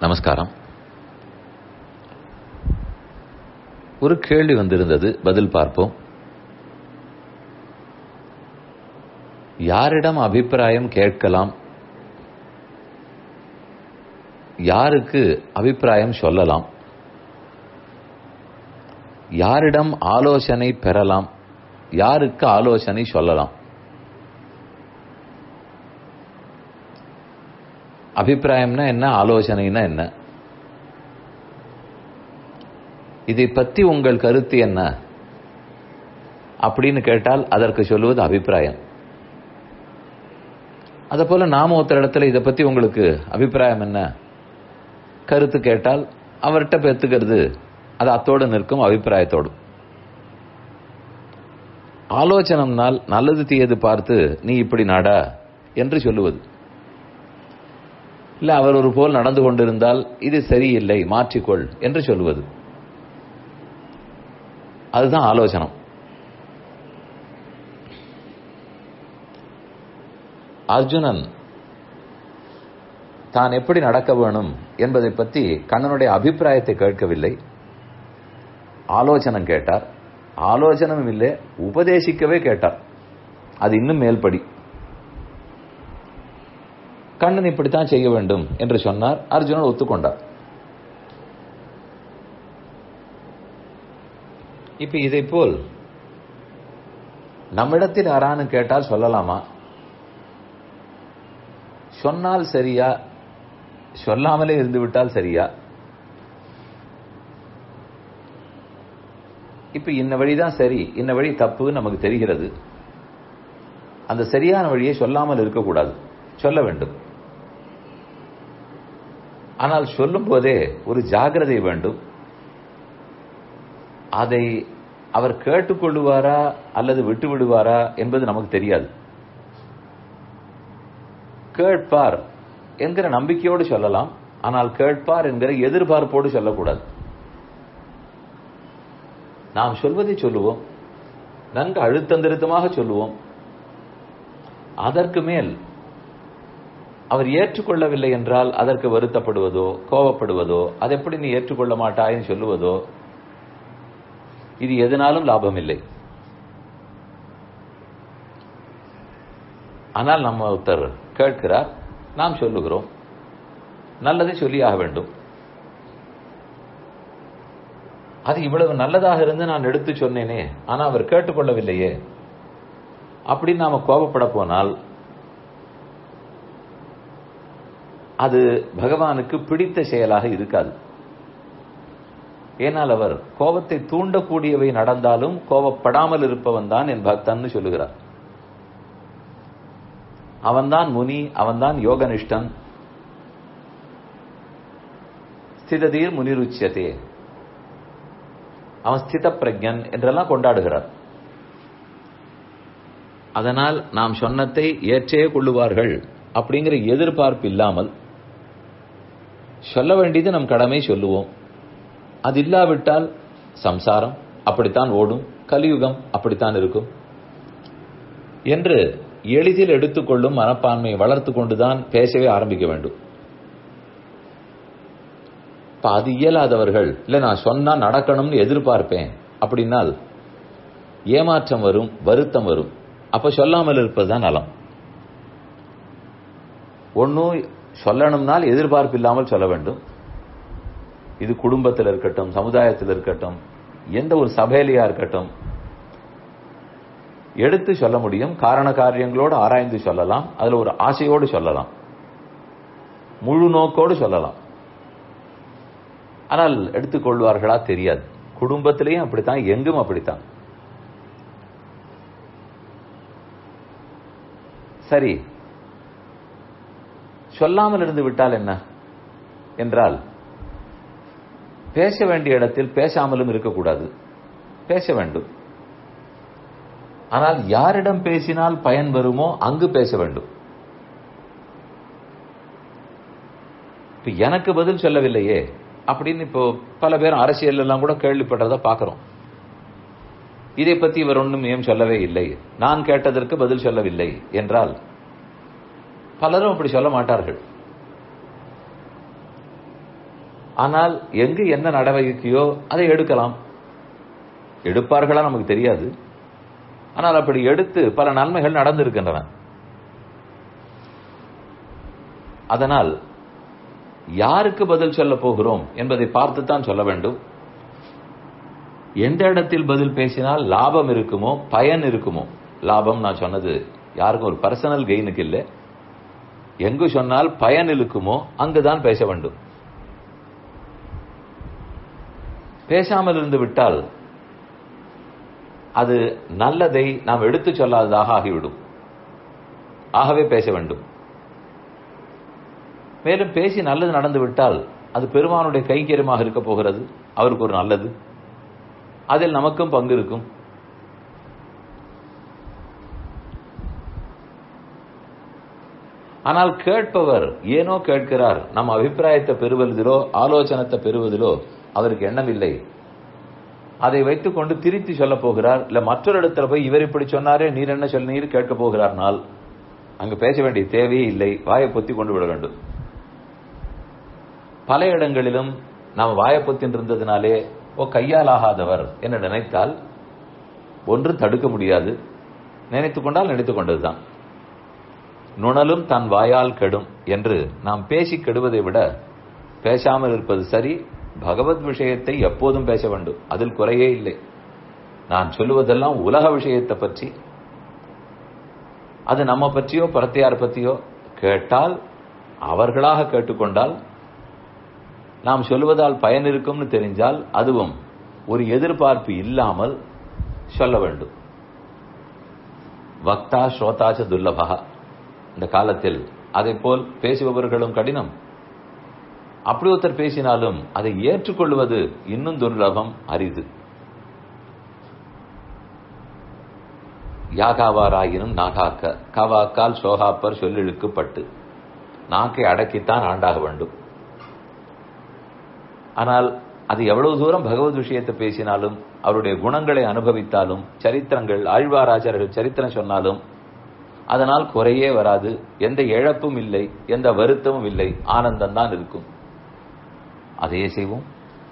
நமஸ்காரம் ஒரு கேள்வி வந்திருந்தது பதில் பார்ப்போம் யாரிடம் அபிப்பிராயம் கேட்கலாம் யாருக்கு அபிப்பிராயம் சொல்லலாம் யாரிடம் ஆலோசனை பெறலாம் யாருக்கு ஆலோசனை சொல்லலாம் அபிப்பிராயம்னா என்ன ஆலோசனைனா என்ன இதை பற்றி உங்கள் கருத்து என்ன அப்படின்னு கேட்டால் அதற்கு சொல்லுவது அபிப்பிராயம் அதை போல நாம ஒருத்தர் இடத்துல இதை பத்தி உங்களுக்கு அபிப்பிராயம் என்ன கருத்து கேட்டால் அவர்கிட்ட பெற்றுக்கிறது அது அத்தோடு நிற்கும் அபிப்பிராயத்தோடு ஆலோசனம்னால் நல்லது தீயது பார்த்து நீ இப்படி நாடா என்று சொல்லுவது இல்ல அவர் ஒரு போல் நடந்து கொண்டிருந்தால் இது சரியில்லை மாற்றிக்கொள் என்று சொல்லுவது அதுதான் ஆலோசனம் அர்ஜுனன் தான் எப்படி நடக்க வேணும் என்பதை பற்றி கண்ணனுடைய அபிப்பிராயத்தை கேட்கவில்லை ஆலோசனம் கேட்டார் ஆலோசனம் இல்லை உபதேசிக்கவே கேட்டார் அது இன்னும் மேல்படி கண்ணன் இப்படித்தான் செய்ய வேண்டும் என்று சொன்னார் அர்ஜுனன் ஒத்துக்கொண்டார் இப்ப இதை போல் நம்மிடத்தில் யாரானு கேட்டால் சொல்லலாமா சொன்னால் சரியா சொல்லாமலே இருந்து விட்டால் சரியா இப்ப இன்ன வழிதான் சரி இன்ன வழி தப்பு நமக்கு தெரிகிறது அந்த சரியான வழியை சொல்லாமல் இருக்கக்கூடாது சொல்ல வேண்டும் ஆனால் சொல்லும் போதே ஒரு ஜாகிரதை வேண்டும் அதை அவர் கேட்டுக்கொள்ளுவாரா அல்லது விட்டு விடுவாரா என்பது நமக்கு தெரியாது கேட்பார் என்கிற நம்பிக்கையோடு சொல்லலாம் ஆனால் கேட்பார் என்கிற எதிர்பார்ப்போடு சொல்லக்கூடாது நாம் சொல்வதை சொல்லுவோம் நன்கு அழுத்தம் திருத்தமாக சொல்லுவோம் அதற்கு மேல் அவர் ஏற்றுக்கொள்ளவில்லை என்றால் அதற்கு வருத்தப்படுவதோ கோபப்படுவதோ அதை எப்படி நீ ஏற்றுக்கொள்ள மாட்டாய்னு சொல்லுவதோ இது எதனாலும் லாபம் இல்லை ஆனால் நம்ம ஒருத்தர் கேட்கிறார் நாம் சொல்லுகிறோம் நல்லதை சொல்லியாக வேண்டும் அது இவ்வளவு நல்லதாக இருந்து நான் எடுத்து சொன்னேனே ஆனா அவர் கேட்டுக்கொள்ளவில்லையே அப்படின்னு நாம கோபப்பட போனால் அது பகவானுக்கு பிடித்த செயலாக இருக்காது ஏனால் அவர் கோபத்தை தூண்டக்கூடியவை நடந்தாலும் கோபப்படாமல் இருப்பவன் தான் என் பக்தன் சொல்லுகிறார் அவன்தான் முனி அவன்தான் யோகனிஷ்டன் ஸ்திததீர் முனிருச்சியதே அவன் ஸ்தித பிரஜன் என்றெல்லாம் கொண்டாடுகிறார் அதனால் நாம் சொன்னத்தை ஏற்றே கொள்ளுவார்கள் அப்படிங்கிற எதிர்பார்ப்பு இல்லாமல் சொல்ல வேண்டியது நம் கடமை சொல்லுவோம் அது இல்லாவிட்டால் சம்சாரம் அப்படித்தான் ஓடும் கலியுகம் அப்படித்தான் இருக்கும் என்று எளிதில் எடுத்துக்கொள்ளும் மனப்பான்மையை வளர்த்து கொண்டுதான் பேசவே ஆரம்பிக்க வேண்டும் இப்ப அது இயலாதவர்கள் இல்ல நான் சொன்னா நடக்கணும்னு எதிர்பார்ப்பேன் அப்படின்னால் ஏமாற்றம் வரும் வருத்தம் வரும் அப்ப சொல்லாமல் இருப்பதுதான் நலம் ஒன்னும் சொல்லணும்னால் எதிர்பார்ப்பு இல்லாமல் சொல்ல வேண்டும் இது குடும்பத்தில் இருக்கட்டும் சமுதாயத்தில் இருக்கட்டும் எந்த ஒரு சபையிலையா இருக்கட்டும் எடுத்து சொல்ல முடியும் காரண காரியங்களோடு ஆராய்ந்து சொல்லலாம் அதுல ஒரு ஆசையோடு சொல்லலாம் முழு நோக்கோடு சொல்லலாம் ஆனால் எடுத்துக்கொள்வார்களா தெரியாது குடும்பத்திலையும் அப்படித்தான் எங்கும் அப்படித்தான் சரி சொல்லாமல் இருந்து விட்டால் என்ன என்றால் பேச வேண்டிய இடத்தில் பேசாமலும் இருக்கக்கூடாது பேச வேண்டும் ஆனால் யாரிடம் பேசினால் பயன் வருமோ அங்கு பேச வேண்டும் இப்ப எனக்கு பதில் சொல்லவில்லையே அப்படின்னு இப்போ பல பேர் அரசியல் எல்லாம் கூட கேள்விப்பட்டதை பார்க்கிறோம் இதை பத்தி இவர் ஒன்றும் ஏன் சொல்லவே இல்லை நான் கேட்டதற்கு பதில் சொல்லவில்லை என்றால் பலரும் அப்படி சொல்ல மாட்டார்கள் ஆனால் எங்கு என்ன நடவடிக்கையோ அதை எடுக்கலாம் எடுப்பார்களா நமக்கு தெரியாது ஆனால் அப்படி எடுத்து பல நன்மைகள் நடந்திருக்கின்றன அதனால் யாருக்கு பதில் சொல்ல போகிறோம் என்பதை பார்த்துத்தான் சொல்ல வேண்டும் எந்த இடத்தில் பதில் பேசினால் லாபம் இருக்குமோ பயன் இருக்குமோ லாபம் நான் சொன்னது யாருக்கும் ஒரு பர்சனல் கெயினுக்கு இல்லை எங்கு சொன்னால் பயன் இருக்குமோ அங்குதான் பேச வேண்டும் பேசாமல் இருந்து விட்டால் அது நல்லதை நாம் எடுத்து சொல்லாததாக ஆகிவிடும் ஆகவே பேச வேண்டும் மேலும் பேசி நல்லது நடந்து விட்டால் அது பெருமானுடைய கைங்கரியமாக இருக்க போகிறது அவருக்கு ஒரு நல்லது அதில் நமக்கும் பங்கு இருக்கும் ஆனால் கேட்பவர் ஏனோ கேட்கிறார் நம் அபிப்பிராயத்தை பெறுவதிலோ ஆலோசனத்தை பெறுவதிலோ அவருக்கு எண்ணமில்லை அதை வைத்துக்கொண்டு திருத்தி சொல்ல போகிறார் இல்ல மற்றொரு இடத்துல போய் இவர் இப்படி சொன்னாரே நீர் என்ன சொன்னீர் கேட்க போகிறார்னால் அங்கு பேச வேண்டிய தேவையே இல்லை வாயை பொத்தி கொண்டு விட வேண்டும் பல இடங்களிலும் நாம் வாயப்பொத்தின் இருந்ததினாலே ஓ கையால் ஆகாதவர் என்று நினைத்தால் ஒன்று தடுக்க முடியாது நினைத்துக் கொண்டால் நினைத்துக் கொண்டதுதான் நுணலும் தன் வாயால் கெடும் என்று நாம் பேசி கெடுவதை விட பேசாமல் இருப்பது சரி பகவத் விஷயத்தை எப்போதும் பேச வேண்டும் அதில் குறையே இல்லை நான் சொல்லுவதெல்லாம் உலக விஷயத்தை பற்றி அது நம்ம பற்றியோ பரத்தையார் பற்றியோ கேட்டால் அவர்களாக கேட்டுக்கொண்டால் நாம் சொல்வதால் பயன் இருக்கும்னு தெரிஞ்சால் அதுவும் ஒரு எதிர்பார்ப்பு இல்லாமல் சொல்ல வேண்டும் வக்தா ஸ்ரோதாச்ச துல்லபகா இந்த காலத்தில் அதை போல் பேசுபவர்களும் கடினம் அப்படி ஒருத்தர் பேசினாலும் அதை ஏற்றுக்கொள்வது இன்னும் துர்லபம் அரிது யாகாவாராயினும் நாகாக்க காவாக்கால் சோகாப்பர் சொல்லிழுக்கப்பட்டு நாக்கை அடக்கித்தான் ஆண்டாக வேண்டும் ஆனால் அது எவ்வளவு தூரம் பகவத் விஷயத்தை பேசினாலும் அவருடைய குணங்களை அனுபவித்தாலும் சரித்திரங்கள் ஆழ்வாராஜர்கள் சரித்திரம் சொன்னாலும் அதனால் குறையே வராது எந்த இழப்பும் இல்லை எந்த வருத்தமும் இல்லை ஆனந்தம் தான் இருக்கும் அதையே செய்வோம்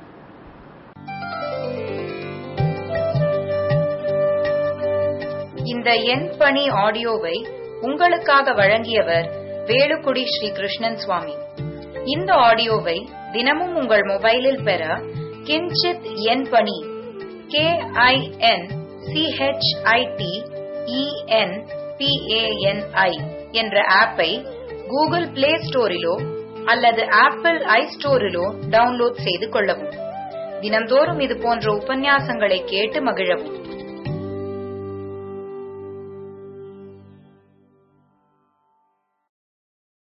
இந்த எண் பணி ஆடியோவை உங்களுக்காக வழங்கியவர் வேலுக்குடி ஸ்ரீ கிருஷ்ணன் சுவாமி இந்த ஆடியோவை தினமும் உங்கள் மொபைலில் பெற கிஞ்சித் எண் பணி கே ஐ என் சிஹெச்ஐடி இஎன் பிஏஎன்ஐ என்ற ஆப்பை கூகுள் பிளே ஸ்டோரிலோ அல்லது ஆப்பிள் ஐ ஸ்டோரிலோ டவுன்லோட் செய்து கொள்ளவும் தினம்தோறும் இது போன்ற உபன்யாசங்களை கேட்டு மகிழவும்